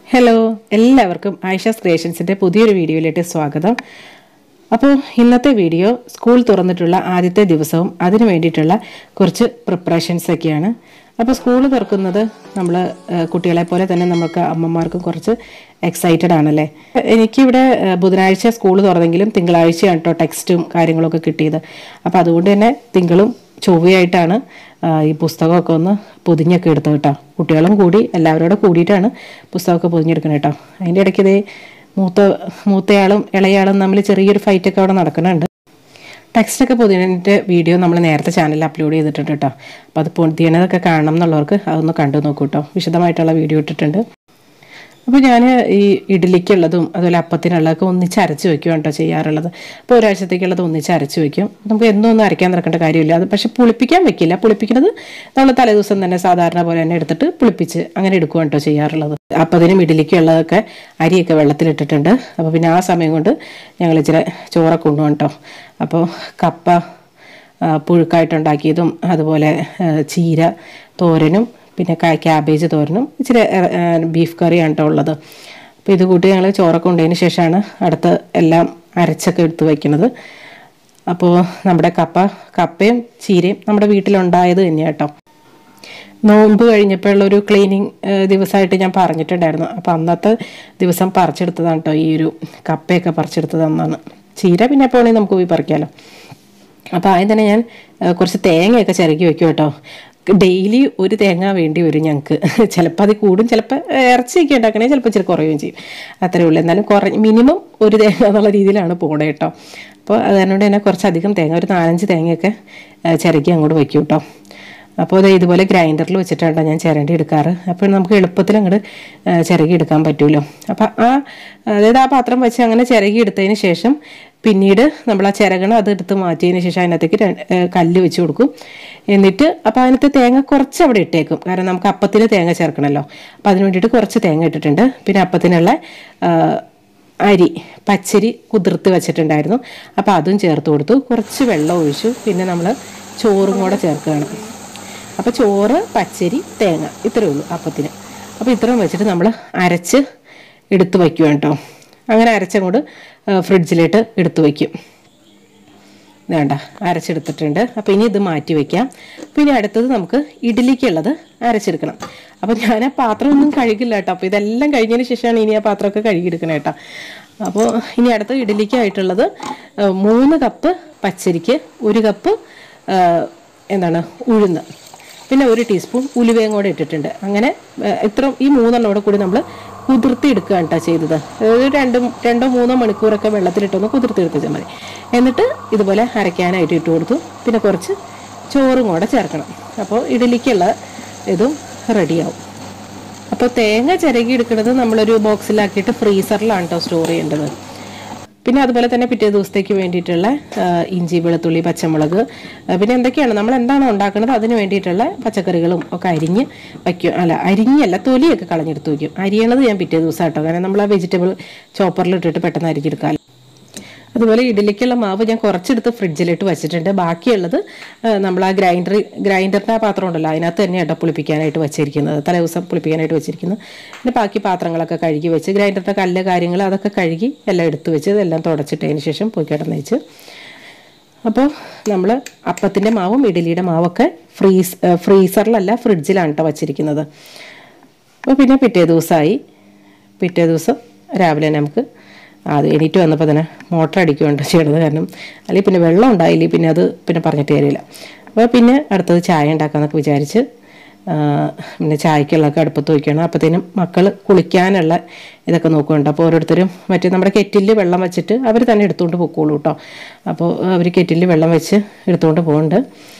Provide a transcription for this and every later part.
hello എല്ലാവർക്കും ആയിഷാസ് ക്രിയേഷൻസിൻ്റെ പുതിയൊരു വീഡിയോയിലേക്ക് സ്വാഗതം അപ്പോൾ ഇന്നത്തെ വീഡിയോ സ്കൂൾ തുറന്നിട്ടുള്ള ആദ്യത്തെ ദിവസവും അതിനു വേണ്ടിയിട്ടുള്ള കുറച്ച് പ്രിപ്പറേഷൻസ് ഒക്കെയാണ് അപ്പോൾ സ്കൂൾ തുറക്കുന്നത് നമ്മൾ കുട്ടികളെ പോലെ തന്നെ നമുക്ക് അമ്മമാർക്കും കുറച്ച് എക്സൈറ്റഡ് ആണല്ലേ എനിക്കിവിടെ ഏഹ്, ബുധനാഴ്ച സ്കൂൾ തുറന്നെങ്കിലും തിങ്കളാഴ്ചയാണ് കേട്ടോ ടെക്സ്റ്റും കാര്യങ്ങളൊക്കെ കിട്ടിയത് അപ്പോൾ അതുകൊണ്ട് തന്നെ തിങ്കളും ചൊവ്വയായിട്ടാണ് ആ, ഈ പുസ്തകമൊക്കെ ഒന്ന് പൊതിഞ്ഞൊക്കെ എടുത്തത് കേട്ടോ കുട്ടികളും കൂടി എല്ലാവരോടും കൂടിയിട്ടാണ് പുസ്തകമൊക്കെ പൊതിഞ്ഞെടുക്കുന്നത് കേട്ടോ അതിൻ്റെ ഇടയ്ക്ക് ഇതേ മൂത്ത മൂത്തയാളും ഇളയാളും തമ്മിൽ ചെറിയൊരു ഫൈറ്റൊക്കെ അവിടെ നടക്കുന്നുണ്ട് ടെക്സ്റ്റൊക്കെ പൊതിഞ്ഞിട്ട് വീഡിയോ നമ്മൾ നേരത്തെ ചാനലിൽ അപ്ലോഡ് ചെയ്തിട്ടുണ്ട് കേട്ടോ അപ്പോൾ അത് പൊതിയണതൊക്കെ കാണണം എന്നുള്ളവർക്ക് അതൊന്ന് കണ്ടു നോക്കൂ കേട്ടോ വിശദമായിട്ടുള്ള വീഡിയോ ഇട്ടിട്ടുണ്ട് അപ്പോൾ ഞാൻ ഈ ഇഡ്ഡലിക്കുള്ളതും അതുപോലെ അപ്പത്തിനുള്ളതൊക്കെ ഒന്നിച്ച് അരച്ച് വെക്കുകയാണ് കേട്ടോ ചെയ്യാറുള്ളത് അപ്പോൾ ഒരാഴ്ചത്തേക്കുള്ളത് ഒന്നിച്ച് അരച്ച് വെക്കും നമുക്ക് എന്നും ഒന്നും അരയ്ക്കാൻ നടക്കേണ്ട കാര്യമില്ല അത് പക്ഷെ പുളിപ്പിക്കാൻ വെക്കില്ല പുളിപ്പിക്കുന്നത് നമ്മൾ തലേദിവസം തന്നെ സാധാരണ പോലെ തന്നെ എടുത്തിട്ട് പുളിപ്പിച്ച് അങ്ങനെ എടുക്കുകയാണ് കേട്ടോ ചെയ്യാറുള്ളത് അപ്പത്തിനും ഇഡ്ഡലിക്കും ഉള്ളതൊക്കെ അരിയൊക്കെ വെള്ളത്തിലിട്ടിട്ടുണ്ട് അപ്പോൾ പിന്നെ ആ സമയം കൊണ്ട് ഞങ്ങൾ ഇച്ചിരി ചോറൊക്കെ കൊണ്ടുപോകണം കേട്ടോ അപ്പോൾ കപ്പ ആ, പുഴുക്കായിട്ടുണ്ടാക്കിയതും അതുപോലെ ആ, ചീര തോരനും പിന്നെ കാ- ക്യാബേജ് തോരനും ഇച്ചിരി ആ, ബീഫ് കറിയാണ് കേട്ടോ ഉള്ളത് അപ്പോൾ ഇത് കൂട്ടി ഞങ്ങൾ ചോറൊക്കെ കൊണ്ടതിന് ശേഷമാണ് അടുത്ത് എല്ലാം അരച്ചൊക്കെ എടുത്ത് വയ്ക്കുന്നത് അപ്പോൾ നമ്മുടെ കപ്പ കപ്പയും ചീരയും നമ്മുടെ വീട്ടിലുണ്ടായത് തന്നെയാണ് കേട്ടോ നോമ്പ് കഴിഞ്ഞപ്പോഴുള്ള ഒരു ക്ലീനിങ് ദിവസമായിട്ട് ഞാൻ പറഞ്ഞിട്ടുണ്ടായിരുന്നു അപ്പോൾ അന്നത്തെ ദിവസം പറിച്ചെടുത്തതാണ് കേട്ടോ ഈ ഒരു കപ്പയൊക്കെ പറിച്ചെടുത്തത് അന്നാണ് ചീര പിന്നെ എപ്പോൾ വേണമെങ്കിൽ നമുക്ക് പോയി പറിക്കാമല്ലോ അപ്പോൾ ആദ്യം തന്നെ ഞാൻ ആ, കുറച്ച് തേങ്ങയൊക്കെ ചിരകി വെക്കും കേട്ടോ ഡെയിലി ഒരു തേങ്ങ വേണ്ടി വരും ഞങ്ങൾക്ക് ചിലപ്പോൾ അത് കൂടും ചിലപ്പോൾ ഇറച്ചിയൊക്കെ ഉണ്ടാക്കണേ ചിലപ്പോൾ ഇച്ചിരി കുറയുകയും ചെയ്യും അത്രേ ഉള്ളൂ എന്നാലും കുറഞ്ഞ മിനിമം ഒരു തേങ്ങ എന്നുള്ള രീതിയിലാണ് പോണേ കേട്ടോ അപ്പോൾ അതുകൊണ്ട് തന്നെ കുറച്ചധികം തേങ്ങ ഒരു നാലഞ്ച് തേങ്ങയൊക്കെ ആ, ചിരകി അങ്ങോട്ട് വയ്ക്കും കേട്ടോ അപ്പോൾ അത് ഇതുപോലെ ഗ്രൈൻഡറിൽ വെച്ചിട്ടാണ് ഞാൻ ചിരണ്ടി എടുക്കാറ് അപ്പോൾ നമുക്ക് എളുപ്പത്തിൽ അങ്ങോട്ട് ചിരകി എടുക്കാൻ പറ്റുമല്ലോ അപ്പോൾ ആ അതായത് ആ പാത്രം വെച്ച് അങ്ങനെ ചിരകി എടുത്തതിന് ശേഷം പിന്നീട് നമ്മൾ ആ ചിരകണം അത് എടുത്ത് മാറ്റിയതിന് ശേഷം അതിനകത്തേക്ക് ര- ഏ, കല്ല് വെച്ച് കൊടുക്കും എന്നിട്ട് അപ്പോൾ അതിനകത്ത് തേങ്ങ കുറച്ച് അവിടെ ഇട്ടേക്കും കാരണം നമുക്ക് അപ്പത്തിന് തേങ്ങ ചേർക്കണമല്ലോ അപ്പോൾ അതിന് വേണ്ടിയിട്ട് കുറച്ച് തേങ്ങ ഇട്ടിട്ടുണ്ട് പിന്നെ അപ്പത്തിനുള്ള ആ, അരി പച്ചരി കുതിർത്ത് വെച്ചിട്ടുണ്ടായിരുന്നു അപ്പോൾ അതും ചേർത്ത് കൊടുത്തു കുറച്ച് വെള്ളം ഒഴിച്ചു പിന്നെ നമ്മൾ ചോറും കൂടെ ചേർക്കുകയാണ് അപ്പോൾ ചോറ് പച്ചരി തേങ്ങ ഇത്രയേ ഉള്ളൂ അപ്പത്തിന് അപ്പോൾ ഇത്രയും വെച്ചിട്ട് നമ്മൾ അരച്ച് എടുത്ത് വയ്ക്കുകയാണ് കേട്ടോ അങ്ങനെ അരച്ചങ്ങോട്ട് ഫ്രിഡ്ജിലിട്ട് എടുത്ത് വയ്ക്കും വേണ്ട അരച്ചെടുത്തിട്ടുണ്ട് അപ്പോൾ ഇനി ഇത് മാറ്റി വയ്ക്കാം പിന്നെ അടുത്തത് നമുക്ക് ഇഡ്ഡലിക്കുള്ളത് അരച്ചെടുക്കണം അപ്പോൾ ഞാൻ ആ പാത്രമൊന്നും കഴുകില്ല കേട്ടോ അപ്പോൾ ഇതെല്ലാം കഴിഞ്ഞതിന് ശേഷമാണ് ഇനി ആ പാത്രമൊക്കെ കഴുകിയെടുക്കണേ കേട്ടോ അപ്പോൾ ഇനി അടുത്ത ഇഡ്ഡലിക്കായിട്ടുള്ളത് ആ, മൂന്ന് കപ്പ് പച്ചരിക്ക് ഒരു കപ്പ് ആ, എന്താണ് ഉഴുന്ന് പിന്നെ ഒരു ടീസ്പൂൺ ഉലുവയും കൂടെ ഇട്ടിട്ടുണ്ട് അങ്ങനെ ആ, ഇത്ര ഈ മൂന്നെണ്ണം കൂടെ കൂടി നമ്മൾ കുതിർത്തി എടുക്കുകയാണ് കേട്ടോ ചെയ്തത് ഒരു രണ്ട് രണ്ടോ മൂന്നോ മണിക്കൂറൊക്കെ വെള്ളത്തിലിട്ടൊന്ന് കുതിർത്തി എടുത്താൽ മതി എന്നിട്ട് ഇതുപോലെ അരയ്ക്കാനായിട്ട് ഇട്ട് കൊടുത്തു പിന്നെ കുറച്ച് ചോറും കൂടെ ചേർക്കണം അപ്പോൾ ഇഡലിക്കുള്ള ഇതും റെഡിയാവും അപ്പോൾ തേങ്ങ ചിരകി എടുക്കുന്നത് നമ്മളൊരു ബോക്സിലാക്കിയിട്ട് ഫ്രീസറിലാണ് കേട്ടോ സ്റ്റോർ ചെയ്യേണ്ടത് പിന്നെ അതുപോലെ തന്നെ പിറ്റേ ദിവസത്തേക്ക് വേണ്ടിയിട്ടുള്ള ആ, ഇഞ്ചി വെളുത്തുള്ളി പച്ചമുളക് ആ, പിന്നെ എന്തൊക്കെയാണ് നമ്മൾ എന്താണോ ഉണ്ടാക്കുന്നത് അതിന് വേണ്ടിയിട്ടുള്ള പച്ചക്കറികളും ഒക്കെ അരിഞ്ഞ് വയ്ക്കും അല്ല അരിഞ്ഞല്ല തൊലിയൊക്കെ കളഞ്ഞെടുത്ത് വയ്ക്കും അരിയണത് ഞാൻ പിറ്റേ ദിവസം കേട്ടോ കാരണം നമ്മൾ ആ വെജിറ്റബിൾ ചോപ്പറിൽ ഇട്ടിട്ട് പെട്ടെന്ന് അരിഞ്ഞെടുക്കാം അതുപോലെ ഇഡലിക്കുള്ള മാവ് ഞാൻ കുറച്ചെടുത്ത് ഫ്രിഡ്ജിലിട്ട് വെച്ചിട്ടുണ്ട് ബാക്കിയുള്ളത് ആ, നമ്മൾ ആ ഗ്രൈൻഡർ ഗ്രൈൻഡറിൻ്റെ ആ പാത്രം ഉണ്ടല്ലോ അതിനകത്ത് തന്നെ കേട്ടോ പുളിപ്പിക്കാനായിട്ട് വെച്ചിരിക്കുന്നത് തലേ ദിവസം പുളിപ്പിക്കാനായിട്ട് വെച്ചിരിക്കുന്നത് പിന്നെ ബാക്കി പാത്രങ്ങളൊക്കെ കഴുകി വെച്ച് ഗ്രൈൻഡറിൻ്റെ കല്ല് കാര്യങ്ങൾ അതൊക്കെ കഴുകി എല്ലാം എടുത്ത് വെച്ച് ഇതെല്ലാം തുടച്ചിട്ടതിന് ശേഷം പോയി കിടന്ന് വെച്ച് അപ്പോൾ നമ്മൾ അപ്പത്തിൻ്റെ മാവും ഇഡലിയുടെ മാവൊക്കെ ഫ്രീസ് ആ, ഫ്രീസറിലല്ല ഫ്രിഡ്ജിലാണ് കേട്ടോ വച്ചിരിക്കുന്നത് അപ്പോൾ പിന്നെ പിറ്റേ ദിവസമായി പിറ്റേ ദിവസം രാവിലെ തന്നെ നമുക്ക് അത് എണീറ്റ് വന്നപ്പോൾ തന്നെ മോട്ടർ അടിക്കുകയാണ് ചെയ്യണത് കാരണം അല്ലെങ്കിൽ പിന്നെ വെള്ളം ഉണ്ടായില്ലേ പിന്നെ അത് പിന്നെ പറഞ്ഞിട്ട് കാര്യമില്ല അപ്പോൾ പിന്നെ അടുത്തത് ചായ ഉണ്ടാക്കാമെന്നൊക്കെ വിചാരിച്ച് ആ, പിന്നെ ചായക്കുള്ളതൊക്കെ അടുപ്പത്ത് വയ്ക്കണം അപ്പോഴത്തേനും മക്കൾ കുളിക്കാനുള്ള ഇതൊക്കെ നോക്കുന്നുണ്ട് അപ്പോൾ ഓരോരുത്തരും മറ്റേ നമ്മുടെ കെറ്റിലിൽ വെള്ളം വെച്ചിട്ട് അവർ തന്നെ എടുത്തുകൊണ്ട് പൊക്കോളൂ കേട്ടോ അപ്പോൾ അവർ കെറ്റിലിൽ വെള്ളം വെച്ച് എടുത്തുകൊണ്ട് പോകുന്നുണ്ട്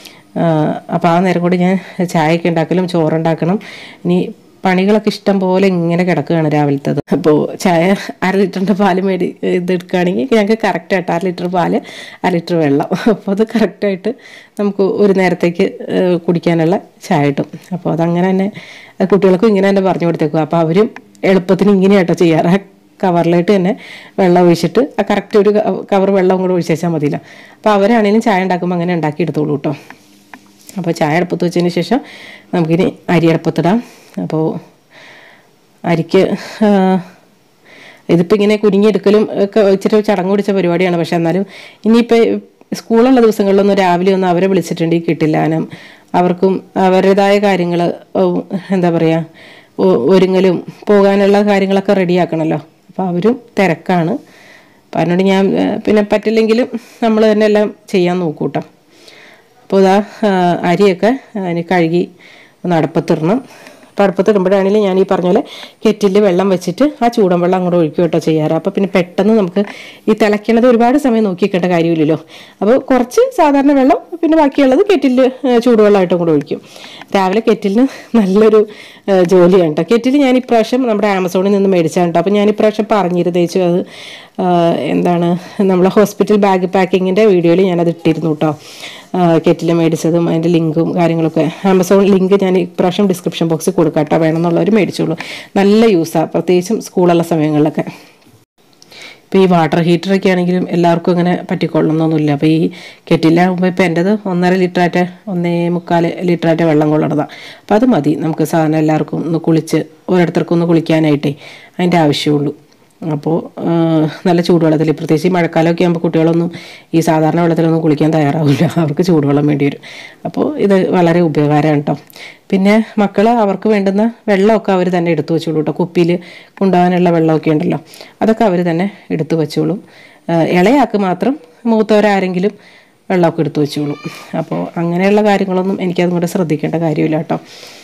അപ്പോൾ ആ നേരം കൂടി ഞാൻ ചായയൊക്കെ ഉണ്ടാക്കലും ചോറുണ്ടാക്കണം ഇനി പണികളൊക്കെ ഇഷ്ടം പോലെ ഇങ്ങനെ കിടക്കുകയാണ് രാവിലത്തത് അപ്പോൾ ചായ അര ലിറ്ററിൻ്റെ പാല് മേടി ഇത് എടുക്കുകയാണെങ്കിൽ ഞങ്ങൾക്ക് കറക്റ്റായിട്ട് അര ലിറ്റർ പാല് അര ലിറ്റർ വെള്ളം അപ്പോൾ അത് കറക്റ്റായിട്ട് നമുക്ക് ഒരു നേരത്തേക്ക് ഏഹ്, കുടിക്കാനുള്ള ചായ കിട്ടും അപ്പോൾ അതങ്ങനെ തന്നെ അത് കുട്ടികൾക്കും ഇങ്ങനെ തന്നെ പറഞ്ഞു കൊടുത്തേക്കും അപ്പോൾ അവരും എളുപ്പത്തിന് ഇങ്ങനെയാട്ടോ ചെയ്യാറ് ആ കവറിലായിട്ട് തന്നെ വെള്ളം ഒഴിച്ചിട്ട് ആ കറക്റ്റ് ഒരു കവർ വെള്ളം കൂടെ ഒഴിച്ചാൽ മതിയല്ലോ അപ്പോൾ അവരാണെങ്കിലും ചായ ഉണ്ടാക്കുമ്പോൾ അങ്ങനെ ഉണ്ടാക്കി എടുത്തോളൂ കേട്ടോ അപ്പോൾ ചായ അടുപ്പത്ത് വെച്ചതിന് ശേഷം നമുക്കിനി അരി അടുപ്പത്തിടാം അപ്പോൾ അരിക്ക് ആ, ഇതിപ്പോൾ ഇങ്ങനെ കുനിഞ്ഞെടുക്കലും ഒക്കെ ഇച്ചിരി ചടങ്ങ് പിടിച്ച പരിപാടിയാണ് പക്ഷെ എന്നാലും ഇനിയിപ്പോൾ സ്കൂളുള്ള ദിവസങ്ങളിലൊന്നും രാവിലെ ഒന്നും അവരെ വിളിച്ചിട്ടുണ്ടെങ്കിൽ കിട്ടില്ലാനും അവർക്കും അവരുടേതായ കാര്യങ്ങൾ എന്താ പറയുക ഒ- ഒരുങ്ങലും പോകാനുള്ള കാര്യങ്ങളൊക്കെ റെഡിയാക്കണമല്ലോ അപ്പോൾ അവരും തിരക്കാണ് അപ്പം അതിനോട് ഞാൻ ഏ, പിന്നെ പറ്റില്ലെങ്കിലും നമ്മൾ തന്നെ എല്ലാം ചെയ്യാൻ നോക്കൂട്ടോ അപ്പോൾ ഇതാ ആ, അരിയൊക്കെ അതിന് കഴുകി ഒന്ന് അടുപ്പത്തിടണം അപ്പോൾ അടുപ്പത്തിടുമ്പോഴാണെങ്കിലും ഞാൻ ഈ പറഞ്ഞ പോലെ കെറ്റിൽ വെള്ളം വെച്ചിട്ട് ആ ചൂടൻ വെള്ളം അങ്ങോട്ട് ഒഴിക്കും കേട്ടോ ചെയ്യാറ് അപ്പോൾ പിന്നെ പെട്ടെന്ന് നമുക്ക് ഈ തിളയ്ക്കണത് ഒരുപാട് സമയം നോക്കി വെക്കേണ്ട കാര്യമില്ലല്ലോ അപ്പോൾ കുറച്ച് സാധാരണ വെള്ളം പിന്നെ ബാക്കിയുള്ളത് കെറ്റിൽ ചൂടുവെള്ളമായിട്ടും കൂടെ ഒഴിക്കും രാവിലെ കെറ്റിലിന് നല്ലൊരു ആ, ജോലിയാണ് കേട്ടോ കെറ്റിൽ ഞാൻ ഇപ്രാവശ്യം നമ്മുടെ ആമസോണിൽ നിന്ന് മേടിച്ചാണ് കേട്ടോ അപ്പോൾ ഞാൻ ഇപ്രാവശ്യം പറഞ്ഞിരുന്നു തേച്ചു അത് ആ, എന്താണ് നമ്മളെ ഹോസ്പിറ്റൽ ബാഗ് പാക്കിങ്ങിൻ്റെ വീഡിയോയിൽ ഞാനത് ഇട്ടിരുന്നു കേട്ടോ കെറ്റിൽ മേടിച്ചതും അതിൻ്റെ ലിങ്കും കാര്യങ്ങളൊക്കെ ആമസോൺ ലിങ്ക് ഞാൻ ഇപ്രാവശ്യം ഡിസ്ക്രിപ്ഷൻ ബോക്സിൽ കൊടുക്കാം കേട്ടോ വേണമെന്നുള്ളവർ മേടിച്ചോളൂ നല്ല യൂസാണ് പ്രത്യേകിച്ചും സ്കൂളുള്ള സമയങ്ങളിലൊക്കെ ഇപ്പോൾ ഈ വാട്ടർ ഹീറ്ററൊക്കെ ആണെങ്കിലും എല്ലാവർക്കും അങ്ങനെ പറ്റിക്കൊള്ളണമെന്നൊന്നുമില്ല അപ്പോൾ ഈ കെറ്റിലാകുമ്പോൾ ഇപ്പോൾ എൻ്റെത് ഒന്നര ലിറ്ററായിട്ട് ഒന്നേ മുക്കാൽ ലിറ്ററായിട്ട് വെള്ളം കൊള്ളണതാണ് അപ്പോൾ അത് മതി നമുക്ക് സാധാരണ എല്ലാവർക്കും ഒന്ന് കുളിച്ച് ഓരോരുത്തർക്കും ഒന്ന് കുളിക്കാനായിട്ടേ അതിൻ്റെ ആവശ്യമുള്ളൂ അപ്പോൾ ആ, നല്ല ചൂടുവെള്ളത്തിൽ പ്രത്യേകിച്ച് ഈ മഴക്കാലമൊക്കെ ആകുമ്പോൾ കുട്ടികളൊന്നും ഈ സാധാരണ വെള്ളത്തിലൊന്നും കുളിക്കാൻ തയ്യാറാവില്ല അവർക്ക് ചൂടുവെള്ളം വേണ്ടി വരും അപ്പോൾ ഇത് വളരെ ഉപകാരമാണ് കേട്ടോ പിന്നെ മക്കൾ അവർക്ക് വേണ്ടുന്ന വെള്ളമൊക്കെ അവർ തന്നെ എടുത്തു വെച്ചോളൂ കേട്ടോ കുപ്പിയിൽ കൊണ്ടുപോകാനുള്ള വെള്ളമൊക്കെ ഉണ്ടല്ലോ അതൊക്കെ അവർ തന്നെ എടുത്തു വെച്ചോളും ആ, ഇളയാൾക്ക് മാത്രം മൂത്തവരാരെങ്കിലും വെള്ളമൊക്കെ എടുത്തു വെച്ചോളും അപ്പോൾ അങ്ങനെയുള്ള കാര്യങ്ങളൊന്നും എനിക്കതും കൂടെ ശ്രദ്ധിക്കേണ്ട കാര്യമില്ല കേട്ടോ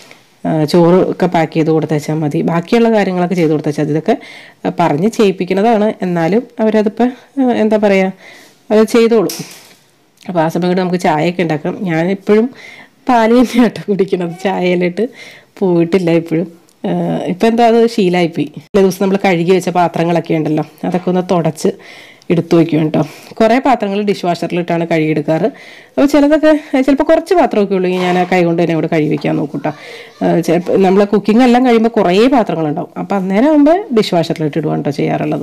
ആ, ചോറ് ഒക്കെ പാക്ക് ചെയ്ത് കൊടുത്തേച്ചാൽ മതി ബാക്കിയുള്ള കാര്യങ്ങളൊക്കെ ചെയ്ത് കൊടുത്തേച്ചാൽ മതി ഇതൊക്കെ ആ, പറഞ്ഞ് ചെയ്യിപ്പിക്കുന്നതാണ് എന്നാലും അവരതിപ്പോൾ ആ, എന്താ പറയുക അത് ചെയ്തോളും അപ്പോൾ ആ സമയം കൊണ്ട് നമുക്ക് ചായയൊക്കെ ഉണ്ടാക്കാം ഞാൻ എപ്പോഴും പാല് തന്നെയാട്ടോ കുടിക്കുന്നത് ചായയിലിട്ട് പോയിട്ടില്ല ഇപ്പോഴും ഇപ്പം എന്താ അത് ശീലമായിപ്പോയി ചില ദിവസം നമ്മൾ കഴുകി വെച്ച പാത്രങ്ങളൊക്കെ ഉണ്ടല്ലോ അതൊക്കെ ഒന്ന് തുടച്ച് എടുത്തു വയ്ക്കും കേട്ടോ കുറേ പാത്രങ്ങൾ ഡിഷ് വാഷറിലിട്ടാണ് കഴുകിയെടുക്കാറ് അപ്പോൾ ചിലതൊക്കെ ചിലപ്പോൾ കുറച്ച് പാത്രമൊക്കെ ഉള്ളൂ ഞാൻ ആ കൈ കൊണ്ട് തന്നെ ഇവിടെ കഴുകി വെക്കാൻ നോക്കൂട്ടോ ചിലപ്പോൾ നമ്മൾ കുക്കിംഗ് എല്ലാം കഴിയുമ്പോൾ കുറേ പാത്രങ്ങളുണ്ടാവും അപ്പോൾ അന്നേരം ആകുമ്പോൾ ഡിഷ് വാഷറിലിട്ട് ഇടുവാണ് കേട്ടോ ചെയ്യാറുള്ളത്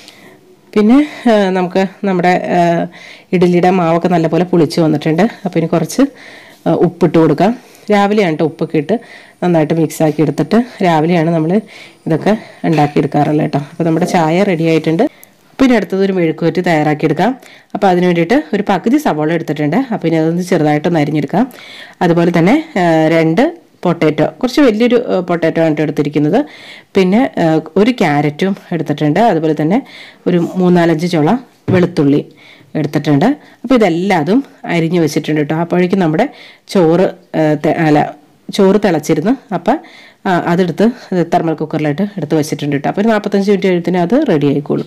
പിന്നെ ആ, നമുക്ക് നമ്മുടെ ആ, ഇഡ്ഡലിയുടെ മാവൊക്കെ നല്ലപോലെ പുളിച്ച് വന്നിട്ടുണ്ട് അപ്പോൾ ഇനി കുറച്ച് ആ, ഉപ്പിട്ട് കൊടുക്കാം രാവിലെയാണ് കേട്ടോ ഉപ്പൊക്കെ ഇട്ട് നന്നായിട്ട് മിക്സ് ആക്കി എടുത്തിട്ട് രാവിലെയാണ് നമ്മൾ ഇതൊക്കെ ഉണ്ടാക്കിയെടുക്കാറുള്ളത് കേട്ടോ അപ്പോൾ നമ്മുടെ ചായ റെഡി ആയിട്ടുണ്ട് അപ്പോൾ ഇനി അടുത്തത് ഒരു മെഴുക്കുവരട്ടി തയ്യാറാക്കിയെടുക്കാം അപ്പോൾ അതിന് വേണ്ടിയിട്ട് ഒരു പകുതി സവോള എടുത്തിട്ടുണ്ട് അപ്പോൾ ഇനി അതൊന്ന് ചെറുതായിട്ടൊന്ന് അരിഞ്ഞെടുക്കാം അതുപോലെ തന്നെ ആ, രണ്ട് പൊട്ടാറ്റോ കുറച്ച് വലിയൊരു പൊട്ടാറ്റോ ആണ് ട്ടോ എടുത്തിരിക്കുന്നത് പിന്നെ ആ, ഒരു ക്യാരറ്റും എടുത്തിട്ടുണ്ട് അതുപോലെ തന്നെ ഒരു മൂന്നാലഞ്ച് ചുള വെളുത്തുള്ളി എടുത്തിട്ടുണ്ട് അപ്പോൾ ഇതെല്ലാതും അരിഞ്ഞു വെച്ചിട്ടുണ്ട് കേട്ടോ അപ്പോഴേക്കും നമ്മുടെ ചോറ് ആ, തെ- അല്ല ചോറ് തിളച്ചിരുന്നു അപ്പം ആ, അതെടുത്ത് തെർമൽ കുക്കറിലായിട്ട് എടുത്ത് വെച്ചിട്ടുണ്ട് കേട്ടോ അപ്പോൾ ഒരു നാൽപ്പത്തഞ്ച് മിനിറ്റ് കഴിയുമ്പോൾ അത് റെഡി ആയിക്കോളും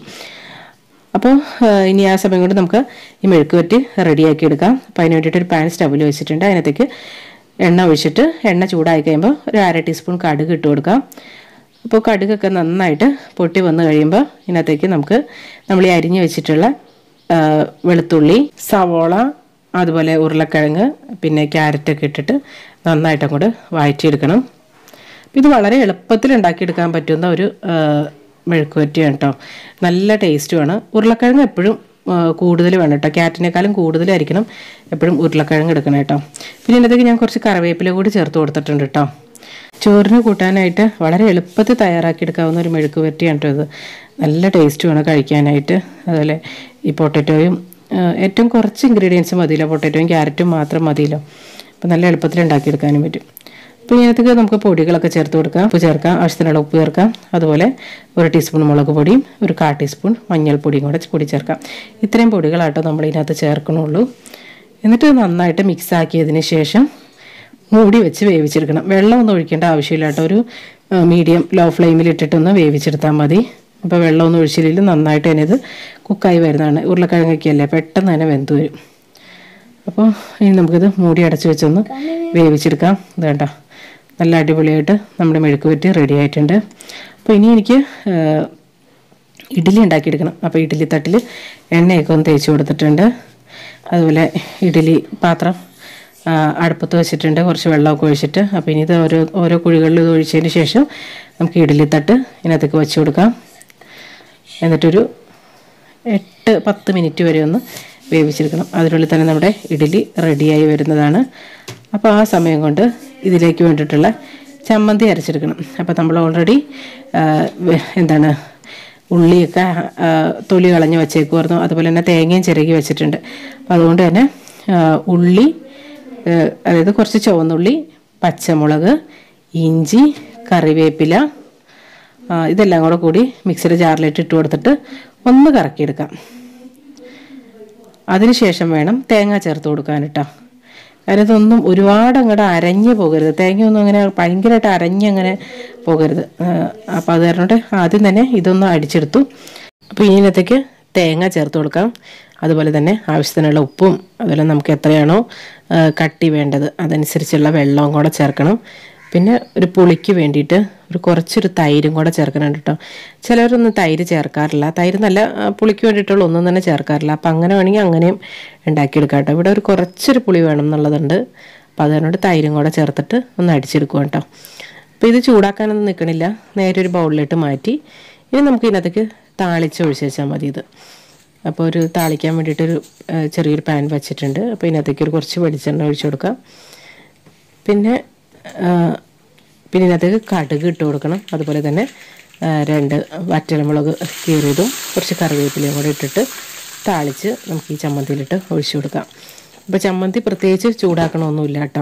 അപ്പോൾ ആ, ഇനി ആ സമയം കൊണ്ട് നമുക്ക് ഈ മെഴുക്ക് വറ്റി റെഡിയാക്കി എടുക്കാം അപ്പോൾ അതിന് വേണ്ടിയിട്ട് ഒരു പാൻ സ്റ്റവിൽ വെച്ചിട്ടുണ്ട് അതിനകത്തേക്ക് എണ്ണ ഒഴിച്ചിട്ട് എണ്ണ ചൂടായി കഴിയുമ്പോൾ ഒരു അര ടീസ്പൂൺ കടുക് ഇട്ട് കൊടുക്കാം അപ്പോൾ കടുകൊക്കെ നന്നായിട്ട് പൊട്ടി വന്നു കഴിയുമ്പോൾ ഇതിനകത്തേക്ക് നമുക്ക് നമ്മൾ ഈ അരിഞ്ഞു വെച്ചിട്ടുള്ള ആ, വെളുത്തുള്ളി സവോള അതുപോലെ ഉരുളക്കിഴങ്ങ് പിന്നെ ക്യാരറ്റൊക്കെ ഇട്ടിട്ട് നന്നായിട്ട് അങ്ങോട്ട് വഴറ്റിയെടുക്കണം ഇത് വളരെ എളുപ്പത്തിൽ ഉണ്ടാക്കിയെടുക്കാൻ പറ്റുന്ന ഒരു ആ, മെഴുക്കുവരട്ടിയാണ് കേട്ടോ നല്ല ടേസ്റ്റുമാണ് ഉരുളക്കിഴങ്ങ് എപ്പോഴും കൂടുതൽ വേണം കേട്ടോ ക്യാരറ്റിനേക്കാളും കൂടുതലായിരിക്കണം എപ്പോഴും ഉരുളക്കിഴങ്ങ് എടുക്കണം കേട്ടോ പിന്നെ ഇതിനകത്തേക്ക് ഞാൻ കുറച്ച് കറിവേപ്പില കൂടി ചേർത്ത് കൊടുത്തിട്ടുണ്ട് കേട്ടോ ചോറിന് കൂട്ടാനായിട്ട് വളരെ എളുപ്പത്തിൽ തയ്യാറാക്കിയെടുക്കാവുന്ന ഒരു മെഴുക്ക് പുരട്ടിയാണ് കേട്ടോ ഇത് നല്ല ടേസ്റ്റുമാണ് കഴിക്കാനായിട്ട് അതുപോലെ ഈ പൊട്ടറ്റോയും ആ, ഏറ്റവും കുറച്ച് ഇൻഗ്രീഡിയൻസ് മതിയല്ലോ പൊട്ടറ്റോയും ക്യാരറ്റും മാത്രം മതിയല്ലോ അപ്പോൾ നല്ല എളുപ്പത്തിൽ ഉണ്ടാക്കിയെടുക്കാനും പറ്റും അപ്പോൾ ഇതിനകത്തേക്ക് നമുക്ക് പൊടികളൊക്കെ ചേർത്ത് കൊടുക്കാം ഉപ്പ് ചേർക്കാം ആവശ്യത്തിനുള്ള ഉപ്പ് ചേർക്കാം അതുപോലെ ഒരു ടീസ്പൂൺ മുളക് പൊടിയും ഒരു കാ ടീസ്പൂൺ മഞ്ഞൾപ്പൊടിയും കൂടെ പൊടി ചേർക്കാം ഇത്രയും പൊടികളാട്ടോ നമ്മൾ ഇതിനകത്ത് ചേർക്കണുള്ളൂ എന്നിട്ട് നന്നായിട്ട് മിക്സ് ആക്കിയതിന് ശേഷം മൂടി വെച്ച് വേവിച്ചെടുക്കണം വെള്ളമൊന്നും ഒഴിക്കേണ്ട ആവശ്യമില്ല കേട്ടോ ഒരു മീഡിയം ലോ ഫ്ലെയിമിൽ ഇട്ടിട്ടൊന്ന് വേവിച്ചെടുത്താൽ മതി അപ്പോൾ വെള്ളമൊന്നും ഒഴിച്ചില്ലെങ്കിൽ നന്നായിട്ട് തന്നെ ഇത് കുക്കായി വരുന്നതാണ് ഉരുളക്കിഴങ്ങൊക്കെ അല്ലേ പെട്ടെന്ന് തന്നെ വെന്ത് വരും അപ്പോൾ ഇനി നമുക്കിത് മൂടി അടച്ച് വെച്ചൊന്ന് വേവിച്ചെടുക്കാം ഇത് കേട്ടോ നല്ല അടിപൊളിയായിട്ട് നമ്മുടെ മെഴുക്ക് പറ്റി റെഡി ആയിട്ടുണ്ട് അപ്പോൾ ഇനി എനിക്ക് ആ, ഇഡ്ഡലി ഉണ്ടാക്കിയെടുക്കണം അപ്പോൾ ഇഡ്ഡലി തട്ടിൽ എണ്ണയൊക്കെ ഒന്ന് തേച്ച് കൊടുത്തിട്ടുണ്ട് അതുപോലെ ഇഡ്ഡലി പാത്രം ആ, അടുപ്പത്ത് വെച്ചിട്ടുണ്ട് കുറച്ച് വെള്ളമൊക്കെ ഒഴിച്ചിട്ട് അപ്പോൾ ഇനി ഇത് ഓരോ ഓരോ കുഴികളിൽ ഇത് ഒഴിച്ചതിന് ശേഷം നമുക്ക് ഇഡ്ഡലി തട്ട് ഇതിനകത്തേക്ക് വെച്ച് കൊടുക്കാം എന്നിട്ടൊരു എട്ട് പത്ത് മിനിറ്റ് വരെ ഒന്ന് വേവിച്ചെടുക്കണം അതിനുള്ളിൽ തന്നെ നമ്മുടെ ഇഡ്ഡലി റെഡിയായി വരുന്നതാണ് അപ്പോൾ ആ സമയം കൊണ്ട് ഇതിലേക്ക് വേണ്ടിയിട്ടുള്ള ചമ്മന്തി അരച്ചെടുക്കണം അപ്പോൾ നമ്മൾ ഓൾറെഡി എന്താണ് ഉള്ളിയൊക്കെ ആ, തൊലി കളഞ്ഞ് വെച്ചേക്കുമായിരുന്നു അതുപോലെ തന്നെ തേങ്ങയും ചിരകി വെച്ചിട്ടുണ്ട് അപ്പോൾ അതുകൊണ്ട് തന്നെ ആ, ഉള്ളി ആ, അതായത് കുറച്ച് ചുവന്നുള്ളി പച്ചമുളക് ഇഞ്ചി കറിവേപ്പില ആ, ഇതെല്ലാം കൂടെ കൂടി മിക്സിയുടെ ജാറിലിട്ട് ഇട്ട് കൊടുത്തിട്ട് ഒന്ന് കറക്കിയെടുക്കാം അതിനുശേഷം വേണം തേങ്ങ ചേർത്ത് കൊടുക്കാൻ കേട്ടോ കാരണം ഇതൊന്നും ഒരുപാട് അങ്ങോട്ട് അരഞ്ഞു പോകരുത് തേങ്ങയൊന്നും അങ്ങനെ ഭയങ്കരമായിട്ട് അരഞ്ഞങ്ങനെ പോകരുത് അപ്പോൾ അത് കാരണം കൊണ്ട് ആദ്യം തന്നെ ഇതൊന്ന് അടിച്ചെടുത്തു അപ്പോൾ ഇതിനകത്തേക്ക് തേങ്ങ ചേർത്ത് കൊടുക്കാം അതുപോലെ തന്നെ ആവശ്യത്തിനുള്ള ഉപ്പും അതുപോലെ നമുക്ക് എത്രയാണോ ആ, കട്ടി വേണ്ടത് അതനുസരിച്ചുള്ള വെള്ളവും കൂടെ ചേർക്കണം പിന്നെ ഒരു പുളിക്ക് വേണ്ടിയിട്ട് ഒരു കുറച്ചൊരു തൈരും കൂടെ ചേർക്കണം കേട്ടോ ചിലരൊന്നും തൈര് ചേർക്കാറില്ല തൈര് നല്ല ആ, പുളിക്ക് വേണ്ടിയിട്ടുള്ള ഒന്നും തന്നെ ചേർക്കാറില്ല അപ്പം അങ്ങനെ വേണമെങ്കിൽ അങ്ങനെയും ഉണ്ടാക്കിയെടുക്കാം കേട്ടോ ഇവിടെ ഒരു കുറച്ചൊരു പുളി വേണം എന്നുള്ളതുണ്ട് അപ്പം അതുകൊണ്ട് തൈരും കൂടെ ചേർത്തിട്ട് ഒന്ന് അടിച്ചെടുക്കുക കേട്ടോ അപ്പോൾ ഇത് ചൂടാക്കാനൊന്നും നിൽക്കണില്ല നേരെ ഒരു ബൗളിലിട്ട് മാറ്റി ഇനി നമുക്ക് ഇതിനകത്തേക്ക് താളിച്ച് ഒഴിച്ച് വെച്ചാൽ മതി ഇത് അപ്പോൾ ഒരു താളിക്കാൻ വേണ്ടിയിട്ടൊരു ആ, ചെറിയൊരു പാൻ വെച്ചിട്ടുണ്ട് അപ്പോൾ ഇതിനകത്തേക്ക് ഒരു കുറച്ച് വെളിച്ചെണ്ണ ഒഴിച്ചു കൊടുക്കാം പിന്നെ ആ, പിന്നെ ഇതിനകത്തേക്ക് കടുക് ഇട്ട് കൊടുക്കണം അതുപോലെ തന്നെ ആ, രണ്ട് വറ്റൽമുളക് കീറിയതും കുറച്ച് കറിവേപ്പിലയും കൂടെ ഇട്ടിട്ട് താളിച്ച് നമുക്ക് ഈ ചമ്മന്തിയിലിട്ട് ഒഴിച്ചു കൊടുക്കാം അപ്പോൾ ചമ്മന്തി പ്രത്യേകിച്ച് ചൂടാക്കണമൊന്നുമില്ല കേട്ടോ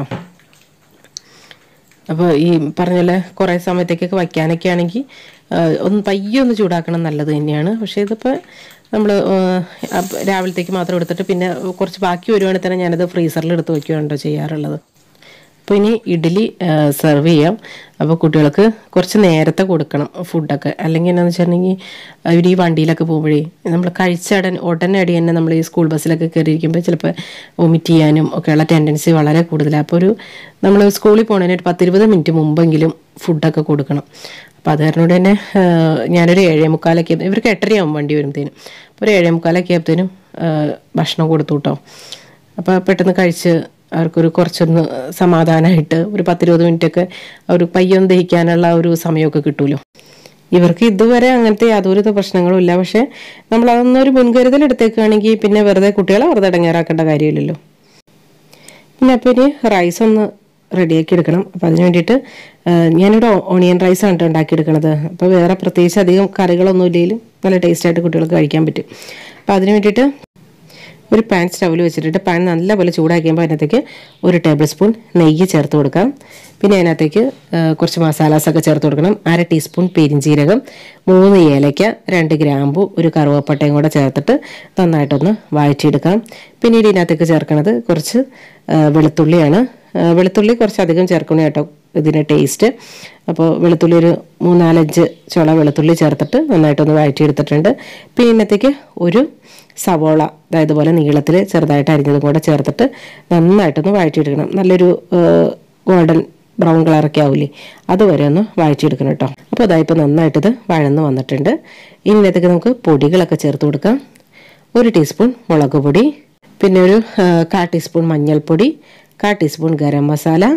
അപ്പോൾ ഈ പറഞ്ഞ കുറേ സമയത്തേക്കൊക്കെ വയ്ക്കാനൊക്കെ ആണെങ്കിൽ ഒന്ന് പയ്യെ ഒന്ന് ചൂടാക്കണം നല്ലത് തന്നെയാണ് പക്ഷേ ഇതിപ്പോൾ നമ്മൾ രാവിലത്തേക്ക് മാത്രം എടുത്തിട്ട് പിന്നെ കുറച്ച് ബാക്കി വരുവാണെങ്കിൽ തന്നെ ഞാനത് ഫ്രീസറിൽ എടുത്ത് വയ്ക്കുകയാണോ ചെയ്യാറുള്ളത് അപ്പോൾ ഇനി ഇഡ്ഡലി സെർവ് ചെയ്യാം അപ്പോൾ കുട്ടികൾക്ക് കുറച്ച് നേരത്തെ കൊടുക്കണം ഫുഡൊക്കെ അല്ലെങ്കിൽ എന്താണെന്ന് വെച്ചിട്ടുണ്ടെങ്കിൽ ഇവർ ഈ വണ്ടിയിലൊക്കെ പോകുമ്പോഴേ നമ്മൾ കഴിച്ച ഉടൻ ഉടനടി തന്നെ നമ്മൾ ഈ സ്കൂൾ ബസ്സിലൊക്കെ കയറിയിരിക്കുമ്പോൾ ചിലപ്പോൾ വൊമിറ്റ് ചെയ്യാനും ഒക്കെയുള്ള ടെൻഡൻസി വളരെ കൂടുതലാണ് അപ്പോൾ ഒരു നമ്മൾ സ്കൂളിൽ പോകുന്നതിന് ഒരു പത്തിരുപത് മിനിറ്റ് മുമ്പെങ്കിലും ഫുഡൊക്കെ കൊടുക്കണം അപ്പോൾ അത് കാരണം കൊണ്ട് തന്നെ ആ, ഞാനൊരു ഏഴേ മുക്കാലൊക്കെ ഇവർക്ക് എട്ടരയാവും വണ്ടി വരുമ്പോഴത്തേനും അപ്പോൾ ഒരു ഏഴേ മുക്കാലൊക്കെ ആകുമ്പോഴത്തേനും ഭക്ഷണം കൊടുത്തു കേട്ടോ അപ്പോൾ പെട്ടെന്ന് കഴിച്ച് അവർക്കൊരു കുറച്ചൊന്ന് സമാധാനമായിട്ട് ഒരു പത്തിരുപത് മിനിറ്റൊക്കെ അവർ പയ്യൊന്ന് ദഹിക്കാനുള്ള ഒരു സമയമൊക്കെ കിട്ടുമല്ലോ ഇവർക്ക് ഇതുവരെ അങ്ങനത്തെ യാതൊരു പ്രശ്നങ്ങളും ഇല്ല പക്ഷേ നമ്മൾ അതൊന്നൊരു മുൻകരുതൽ എടുത്തേക്കുകയാണെങ്കിൽ പിന്നെ വെറുതെ കുട്ടികളെ വെറുതെ ഇടങ്ങേറാക്കേണ്ട കാര്യമില്ലല്ലോ പിന്നെ അപ്പോൾ ഇനി റൈസ് ഒന്ന് റെഡിയാക്കി എടുക്കണം അപ്പോൾ അതിന് വേണ്ടിയിട്ട് ആ, ഞാനിവിടെ ഓണിയൻ റൈസാണ് കേട്ടോ ഉണ്ടാക്കിയെടുക്കണത് അപ്പോൾ വേറെ പ്രത്യേകിച്ച് അധികം കറികളൊന്നും ഇല്ലെങ്കിലും നല്ല ടേസ്റ്റായിട്ട് കുട്ടികൾക്ക് കഴിക്കാൻ പറ്റും അപ്പോൾ അതിന് വേണ്ടിയിട്ട് ഒരു പാൻ സ്റ്റൗവിൽ വെച്ചിട്ട് പാൻ നല്ലപോലെ ചൂടാക്കിയപ്പോൾ അതിനകത്തേക്ക് ഒരു ടേബിൾ സ്പൂൺ നെയ്യ് ചേർത്ത് കൊടുക്കാം പിന്നെ അതിനകത്തേക്ക് ആ, കുറച്ച് മസാലാസൊക്കെ ചേർത്ത് കൊടുക്കണം അര ടീസ്പൂൺ പെരിഞ്ചീരകം മൂന്ന് ഏലയ്ക്ക രണ്ട് ഗ്രാമ്പു ഒരു കറുവപ്പട്ടയും കൂടെ ചേർത്തിട്ട് നന്നായിട്ടൊന്ന് വഴറ്റിയെടുക്കാം പിന്നീട് ഇതിനകത്തേക്ക് ചേർക്കണത് കുറച്ച് ആ, വെളുത്തുള്ളിയാണ് ആ, വെളുത്തുള്ളി കുറച്ച് അധികം ചേർക്കണം കേട്ടോ ഇതിൻ്റെ ടേസ്റ്റ് അപ്പോൾ വെളുത്തുള്ളി ഒരു മൂന്നാലഞ്ച് ചുള വെളുത്തുള്ളി ചേർത്തിട്ട് നന്നായിട്ടൊന്ന് വഴറ്റിയെടുത്തിട്ടുണ്ട് പിന്നെ ഇതിനകത്തേക്ക് ഒരു സവോള അതായത് പോലെ നീളത്തിൽ ചെറുതായിട്ട് അരിഞ്ഞതും കൂടെ ചേർത്തിട്ട് നന്നായിട്ടൊന്ന് വഴറ്റിയെടുക്കണം നല്ലൊരു ഗോൾഡൻ ബ്രൗൺ കളറൊക്കെ ആവില്ലേ അതുവരെ ഒന്ന് വഴറ്റിയെടുക്കണം കേട്ടോ അപ്പോൾ അതായിപ്പോൾ നന്നായിട്ടിത് വഴന്ന് വന്നിട്ടുണ്ട് ഇനി ഇതിനകത്തേക്ക് നമുക്ക് പൊടികളൊക്കെ ചേർത്ത് കൊടുക്കാം ഒരു ടീസ്പൂൺ മുളക് പൊടി പിന്നെ ഒരു ആ, കാ ടീസ്പൂൺ മഞ്ഞൾപ്പൊടി കാ ടീസ്പൂൺ ഗരം മസാല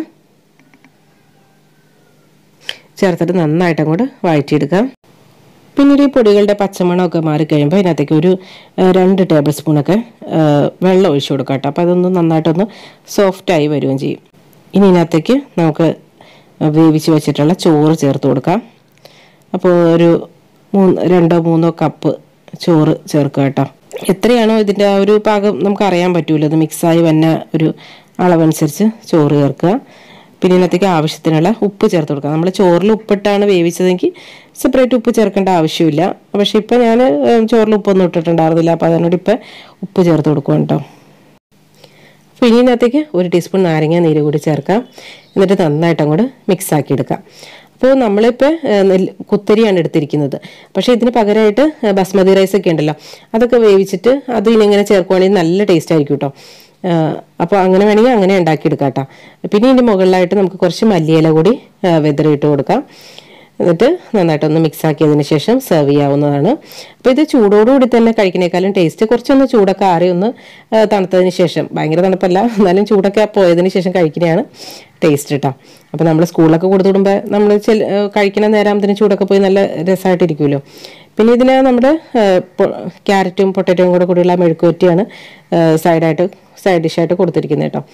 ചേർത്തിട്ട് നന്നായിട്ട് അങ്ങോട്ട് വഴറ്റിയെടുക്കാം പിന്നീട് ഈ പൊടികളുടെ പച്ചമണമൊക്കെ മാറിക്കഴിയുമ്പോൾ അതിനകത്തേക്ക് ഒരു ആ, രണ്ട് ടേബിൾ സ്പൂണൊക്കെ ആ, വെള്ളം ഒഴിച്ചു കൊടുക്കാം കേട്ടോ അപ്പോൾ അതൊന്ന് നന്നായിട്ടൊന്ന് സോഫ്റ്റായി വരികയും ചെയ്യും ഇനി ഇതിനകത്തേക്ക് നമുക്ക് വേവിച്ച് വെച്ചിട്ടുള്ള ചോറ് ചേർത്ത് കൊടുക്കാം അപ്പോൾ ഒരു മൂന്ന് രണ്ടോ മൂന്നോ കപ്പ് ചോറ് ചേർക്കുക കേട്ടോ എത്രയാണോ ഇതിൻ്റെ ആ ഒരു പാകം നമുക്ക് അറിയാൻ പറ്റൂല ഇത് മിക്സായി വന്ന ഒരു അളവനുസരിച്ച് ചോറ് ചേർക്കുക പിന്നെ ഇതിനകത്തേക്ക് ആവശ്യത്തിനുള്ള ഉപ്പ് ചേർത്ത് കൊടുക്കുക നമ്മൾ ചോറിൽ ഉപ്പിട്ടാണ് വേവിച്ചതെങ്കിൽ സെപ്പറേറ്റ് ഉപ്പ് ചേർക്കേണ്ട ആവശ്യമില്ല പക്ഷേ ഇപ്പം ഞാൻ ചോറിൽ ഉപ്പൊന്നും ഇട്ടിട്ടുണ്ടായിരുന്നില്ല അപ്പോൾ അതിനോട് ഇപ്പം ഉപ്പ് ചേർത്ത് കൊടുക്കുക കേട്ടോ അപ്പോൾ ഇനി ഇതിനകത്തേക്ക് ഒരു ടീസ്പൂൺ നാരങ്ങ നീര് കൂടി ചേർക്കാം എന്നിട്ട് നന്നായിട്ട് അങ്ങോട്ട് മിക്സ് ആക്കി എടുക്കാം അപ്പോൾ നമ്മളിപ്പോൾ നെല്ല് കുത്തരിയാണ് എടുത്തിരിക്കുന്നത് പക്ഷേ ഇതിന് പകരമായിട്ട് ഏഹ്, ബസ്മതി റൈസ് ഒക്കെ ഉണ്ടല്ലോ അതൊക്കെ വേവിച്ചിട്ട് അത് ഇനിങ്ങനെ ചേർക്കുവാണെങ്കിൽ നല്ല ടേസ്റ്റ് ആയിരിക്കും കേട്ടോ അപ്പോൾ അങ്ങനെ വേണമെങ്കിൽ അങ്ങനെ ഉണ്ടാക്കിയെടുക്കാം കേട്ടോ പിന്നെ ഇതിൻ്റെ മുകളിലായിട്ട് നമുക്ക് കുറച്ച് മല്ലിയില കൂടി ഏഹ്, വിതറിയിട്ട് കൊടുക്കാം എന്നിട്ട് നന്നായിട്ടൊന്ന് മിക്സ് ആക്കിയതിന് ശേഷം സെർവ് ചെയ്യാവുന്നതാണ് അപ്പോൾ ഇത് ചൂടോടുകൂടി തന്നെ കഴിക്കുന്നേക്കാളും ടേസ്റ്റ് കുറച്ചൊന്ന് ചൂടൊക്കെ ആറി ഒന്ന് ആ, തണുത്തതിന് ശേഷം ഭയങ്കര തണുപ്പല്ല എന്നാലും ചൂടൊക്കെ പോയതിന് ശേഷം കഴിക്കുന്നതാണ് ടേസ്റ്റ് കേട്ടോ അപ്പോൾ നമ്മൾ സ്കൂളിലൊക്കെ കൊടുത്തു വിടുമ്പോൾ നമ്മൾ ചെൽ ആ, കഴിക്കുന്ന നേരത്തിന് ചൂടൊക്കെ പോയി നല്ല രസമായിട്ടിരിക്കുമല്ലോ പിന്നെ ഇതിന് നമ്മുടെ ആ, പൊ- ക്യാരറ്റും പൊട്ടറ്റോയും കൂടെ കൂടിയുള്ള മെഴുക്കുവറ്റിയാണ് ആ, സൈഡായിട്ട് സൈഡ് ഡിഷായിട്ട് കൊടുത്തിരിക്കുന്നത് കേട്ടോ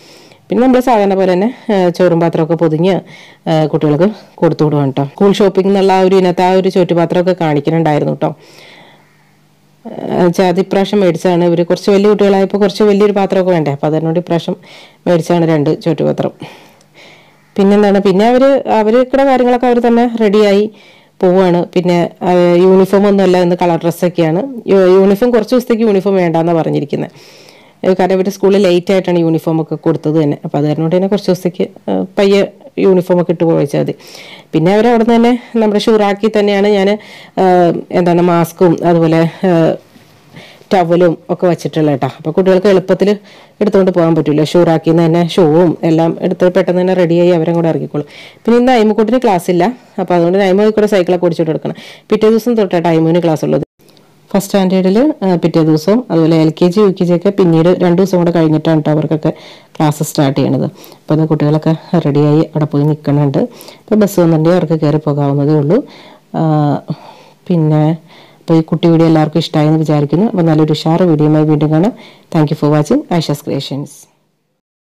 പിന്നെ നമ്മൾ സാധാരണ പോലെ തന്നെ ആ, ചോറും പാത്രമൊക്കെ പൊതിഞ്ഞ് ആ, കുട്ടികൾക്ക് കൊടുത്തു വിടുവാണ് കേട്ടോ സ്കൂൾ ഷോപ്പിംഗ് എന്നുള്ള ആ ഒരു ഇനത്തെ ആ ഒരു ചോറ്റുപാത്രമൊക്കെ കാണിക്കുന്നുണ്ടായിരുന്നു കേട്ടോ വെച്ചാൽ അത് ഇപ്രാവശ്യം മേടിച്ചതാണ് ഇവർ കുറച്ച് വലിയ കുട്ടികളായപ്പോൾ കുറച്ച് വലിയൊരു പാത്രമൊക്കെ വേണ്ടേ അപ്പോൾ അതിനോട് ഇപ്രാവശ്യം മേടിച്ചാണ് രണ്ട് ചോറ്റുപാത്രം പിന്നെന്താണ് പിന്നെ അവർ അവർക്കുടെ കാര്യങ്ങളൊക്കെ അവർ തന്നെ റെഡിയായി പോവുകയാണ് പിന്നെ യൂണിഫോം ഒന്നുമല്ല ഇന്ന് കളർ ഡ്രസ്സൊക്കെയാണ് യൂണിഫോം കുറച്ച് ദിവസത്തേക്ക് യൂണിഫോം വേണ്ടാന്നാണ് പറഞ്ഞിരിക്കുന്നത് ഏഹ് കാരണം ഇവർ സ്കൂളിൽ ലേറ്റ് ആയിട്ടാണ് യൂണിഫോം ഒക്കെ കൊടുത്തത് തന്നെ അപ്പോൾ അത് കാരണം കൊണ്ട് തന്നെ കുറച്ച് ദിവസത്തേക്ക് ഏഹ് പയ്യെ യൂണിഫോം ഒക്കെ ഇട്ട് പോയിച്ചാൽ മതി പിന്നെ അവർ അവിടെ നിന്ന് തന്നെ നമ്മുടെ ഷൂറാക്കി തന്നെയാണ് ഞാൻ എന്താണ് മാസ്കും അതുപോലെ ഏഹ് ടവലും ഒക്കെ വെച്ചിട്ടുള്ള കേട്ടോ അപ്പോൾ കുട്ടികൾക്ക് എളുപ്പത്തിൽ എടുത്തുകൊണ്ട് പോകാൻ പറ്റില്ല ഷൂറാക്കി തന്നെ ഷൂവും എല്ലാം എടുത്ത് പെട്ടെന്ന് തന്നെ റെഡിയായി അവരും കൂടെ ഇറക്കിക്കോളും പിന്നെ ഇന്ന് അയിമക്കൂട്ടിന് ക്ലാസ് ഇല്ല അപ്പോൾ അതുകൊണ്ട് അയിമ കൂടെ സൈക്കിളൊക്കെ ഓടിച്ചിട്ട് എടുക്കണം പിറ്റേ ദിവസം തൊട്ടായിട്ട് അയിമുവിന് ക്ലാസ് ഉള്ളത് ഫസ്റ്റ് സ്റ്റാൻഡേർഡിൽ പിറ്റേ ദിവസവും അതുപോലെ L K G U K G ഒക്കെ പിന്നീട് രണ്ട് ദിവസം കൂടെ കഴിഞ്ഞിട്ടാണ് കേട്ടോ അവർക്കൊക്കെ ക്ലാസ് സ്റ്റാർട്ട് ചെയ്യണത് അപ്പോൾ അത് കുട്ടികളൊക്കെ റെഡിയായി അവിടെ പോയി നിൽക്കുന്നുണ്ട് ഇപ്പോൾ ബസ് വന്നിട്ടുണ്ടെങ്കിൽ അവർക്ക് കയറി പോകാവുന്നതേ ഉള്ളൂ ആ, പിന്നെ അപ്പോൾ ഈ കുട്ടി വീഡിയോ എല്ലാവർക്കും ഇഷ്ടമായെന്ന് വിചാരിക്കുന്നു അപ്പോൾ നല്ലൊരു ഉഷാറ് വീഡിയോയുമായി വീണ്ടും കാണാം thank you for watching Aisha's creations